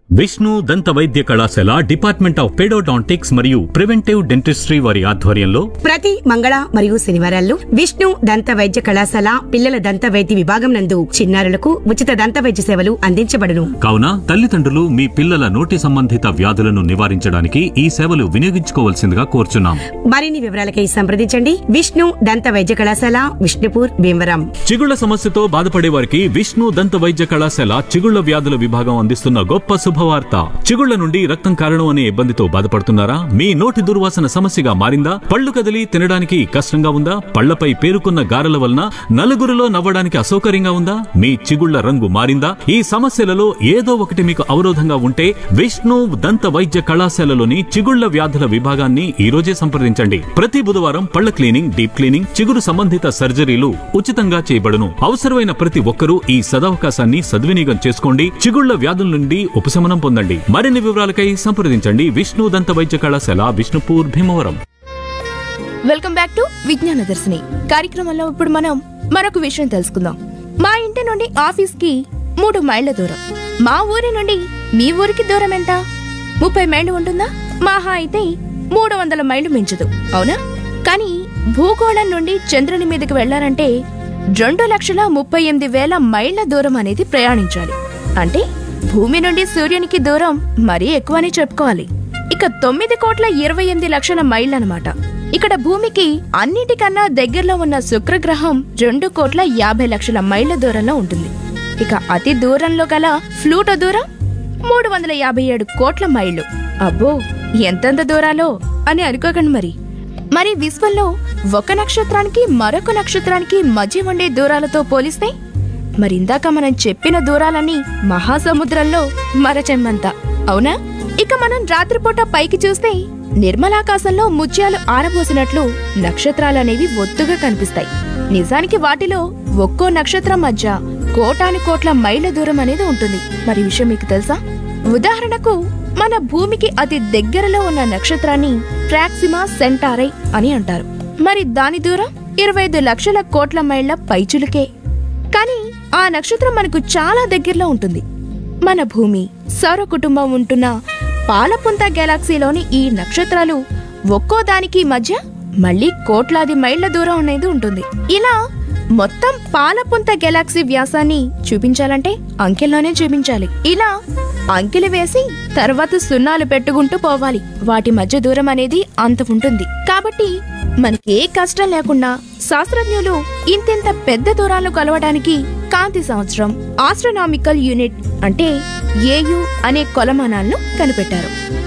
విష్ణు దంత వైద్య కళాశాల డిపార్ట్మెంట్ ఆఫ్ పెడోడాంటిక్స్ మరియు ప్రివెంటివ్ డెంటిస్ట్రీ వారి ఆధ్వర్యంలో ప్రతి మంగళ మరియు శనివారాల్లో విష్ణు దంత వైద్య కళాశాల పిల్లల దంత వైద్య విభాగం నందు చిన్నారులకు ఉచిత దంత వైద్య సేవలు అందించబడును కావున తల్లిదండ్రులు మీ పిల్లల నోటి సంబంధిత వ్యాధులను నివారించడానికి ఈ సేవలు వినియోగించుకోవాల్సిందిగా కోరుచున్నాం మరిన్ని వివరాలకై సంప్రదించండి విష్ణు దంత వైద్య కళాశాల విష్ణుపూర్ భీమవరం చిగుళ్ల సమస్యతో బాధపడే వారికి విష్ణు దంత వైద్య కళాశాల చిగుళ్ల వ్యాధుల విభాగం అందిస్తున్న గొప్ప శుభవార్త చిగుళ్ల నుండి రక్తం కారణం అనే ఇబ్బందితో బాధపడుతున్నారా మీ నోటి దుర్వాసన సమస్యగా మారిందా పళ్ళు కదిలి తినడానికి కష్టంగా ఉందా పళ్లపై పేరుకున్న గారెల వలన నలుగురిలో నవ్వడానికి అసౌకర్యంగా ఉందా మీ చిగుళ్ల రంగు మారిందా ఈ సమస్యలలో ఏదో ఒకటి మీకు అవరోధంగా ఉంటే విష్ణు దంత వైద్య కళాశాలలోని చిగుళ్ల వ్యాధుల విభాగాన్ని ఈ రోజే సంప్రదించండి ప్రతి బుధవారం పళ్ల క్లీనింగ్ డీప్ క్లీనింగ్ చిగురు సంబంధిత సర్జరీలు ఉచితంగా చేయబడును అవసరమైన ప్రతి ఒక్కరూ ఈ సదవకాశాన్ని సద్వినియోగం చేసుకోండి చిగుళ్ల వ్యాధుల నుండి ఉపశమనం పొందండి మరిన్ని వివరాలకై సంప్రదించండి విష్ణు దంత వైద్య కళాశాల Vishnupur Bhimavaram welcome back to Vignana Darshini కార్యక్రమంలో ఇప్పుడు మనం మరొక విషయం తెలుసుకుందాం మా ఇంటి నుండి ఆఫీస్ కి మూడు మైళ్ళ దూరం మా ఊరి నుండి మీ ఊరికి దూరం ఎంత ముప్పై మైళ్ళు ఉంటుందా మాహా అయితే మూడు వందల మైళ్ళు మించదు అవునా కానీ భూగోళం నుండి చంద్రుని మీదకి వెళ్లారంటే రెండు లక్షల ముప్పై ఎనిమిది వేల మైళ్ళ దూరం అనేది ప్రయాణించాలి అంటే భూమి నుండి సూర్యునికి దూరం మరీ ఎక్కువని చెప్పుకోవాలి ఇక తొమ్మిది కోట్ల ఇరవై ఎనిమిది లక్షల మైళ్ళనమాట ఇక్కడ భూమికి అన్నిటికన్నా దగ్గరలో ఉన్న శుక్రగ్రహం రెండు కోట్ల యాభై లక్షల మైళ్ళ దూరంలో ఉంటుంది ఇక అతి దూరంలో గల ఫ్లూటో దూరం మూడు వందల యాభై ఏడు కోట్ల మైళ్ళు అబ్బో ఎంతెంత దూరాలో అని అనుకోకండి మరి మరి విశ్వంలో ఒక నక్షత్రానికి మరొక నక్షత్రానికి మధ్య ఉండే దూరాలతో పోలిస్తే మరి ఇందాక మనం చెప్పిన దూరాలన్నీ మహాసముద్రంలో మరచెమ్మంత అవునా ఇక మనం రాత్రిపూట పైకి చూస్తే నిర్మలాకాశంలో ముత్యాలు ఆరబోసినట్లు నక్షత్రాలనేవి ఒత్తుగా కనిపిస్తాయి నిజానికి వాటిలో ఒక్కో నక్షత్రం మధ్య కోటాను కోట్ల మైళ్ళ దూరం అనేది ఉంటుంది మరి ఈ విషయం మీకు తెలుసా ఉదాహరణకు మన భూమికి అతి దగ్గరలో ఉన్న నక్షత్రాన్ని ప్రాక్సిమా సెంటారై అని అంటారు మరి దాని దూరం ఇరవై ఐదు లక్షల కోట్ల మైళ్ళ పైచులుకే కానీ ఆ నక్షత్రం మనకు చాలా దగ్గరలో ఉంటుంది మన భూమి సౌర కుటుంబం ఉంటున్న పాలపుంత గెలాక్సీలోని ఈ నక్షత్రాలు ఒక్కో దానికి మధ్య మళ్ళీ కోట్లాది మైళ్ళ దూరం అనేది ఉంటుంది ఇలా మొత్తం పాలపుంత గెలాక్సీ వ్యాసాన్ని చూపించాలంటే అంకెల్లోనే చూపించాలి ఇలా అంకెలు వేసి తర్వాత సున్నాలు పెట్టుకుంటూ పోవాలి వాటి మధ్య దూరం అనేది అంత ఉంటుంది కాబట్టి మనకి ఏ కష్టం లేకుండా శాస్త్రజ్ఞులు ఇంతింత పెద్ద దూరాలను కొలవడానికి కాంతి సంవత్సరం ఆస్ట్రోనామికల్ యూనిట్ అంటే ఏయు అనే కొలమానాలను కనిపెట్టారు